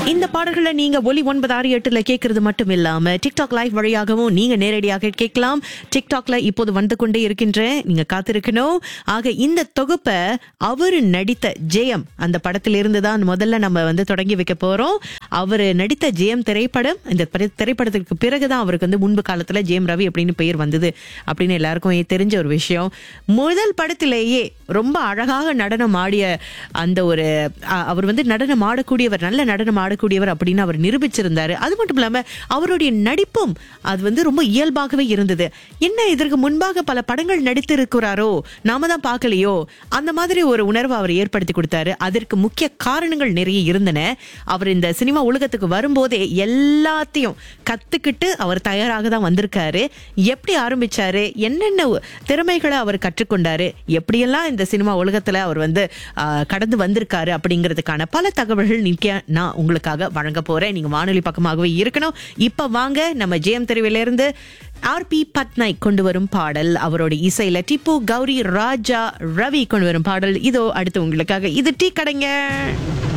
இந்த பாடல்களை நீங்க ஒலி ஒன்பது ஆறு எட்டுல கேட்கறது மட்டும் இல்லாம டிக்டாக் லைவ் வழியாகவும் நீங்க நேரடியாக கேட்கலாம் டிக்டாக்ல இப்போது வந்து கொண்டே இருக்கின்றேன் நீங்க காத்திருக்கணும் ஆக இந்த தொகுப்பை அவரு நடித்த ஜெயம் அந்த படத்திலிருந்து தான் முதல்ல நம்ம வந்து தொடங்கி வைக்க போறோம் அவரு நடித்த ஜெயம் திரைப்படம் இந்த திரை- திரைப்படத்திற்கு பிறகுதான் அவருக்கு வந்து முன்பு காலத்துல ஜெயம் ரவி அப்படின்னு பெயர் வந்தது அப்படின்னு எல்லாருக்கும் தெரிஞ்ச ஒரு விஷயம் முதல் படத்திலேயே ரொம்ப அழகாக நடனம் ஆடிய அந்த ஒரு அ- அவர் வந்து நடனம் ஆடக்கூடியவர் நல்ல நடனம் ஆடக்கூடியவர் அப்படின்னு அவர் நிரூபிச்சிருந்தாரு அது மட்டும் இல்லாம அவருடைய நடிப்பும் அது வந்து ரொம்ப இயல்பாகவே இருந்தது என்ன இதற்கு முன்பாக பல படங்கள் நடித்திருக்கிறாரோ நாம தான் பார்க்கலையோ அந்த மாதிரி ஒரு உணர்வை அவர் ஏற்படுத்தி கொடுத்தாரு அதற்கு முக்கிய காரணங்கள் நிறைய இருந்தன அவர் இந்த சினிமா உலகத்துக்கு வரும்போதே எல்லாத்தையும் கத்துக்கிட்டு அவர் தயாராக தான் வந்திருக்காரு எப்படி ஆரம்பிச்சாரு என்னென்ன திறமைகளை அவர் கற்றுக்கொண்டாரு எப்படியெல்லாம் இந்த சினிமா உலகத்துல அவர் வந்து ஆ, கடந்து வந்திருக்காரு அப்படிங்கிறதுக்கான பல தகவல்கள் நிக்க நான் உங்களுக்காக வழங்க போறேன் நீங்க வானொலி பக்கமாகவே இருக்கணும் இப்ப வாங்க நம்ம ஜெயம் தெருவில இருந்து ஆர் பி பட்நாயக் கொண்டு வரும் பாடல் அவரோட இசையில டிப்பு கௌரி ராஜா ரவி கொண்டு வரும் பாடல் இதோ அடுத்து உங்களுக்காக இது டீ கடைங்க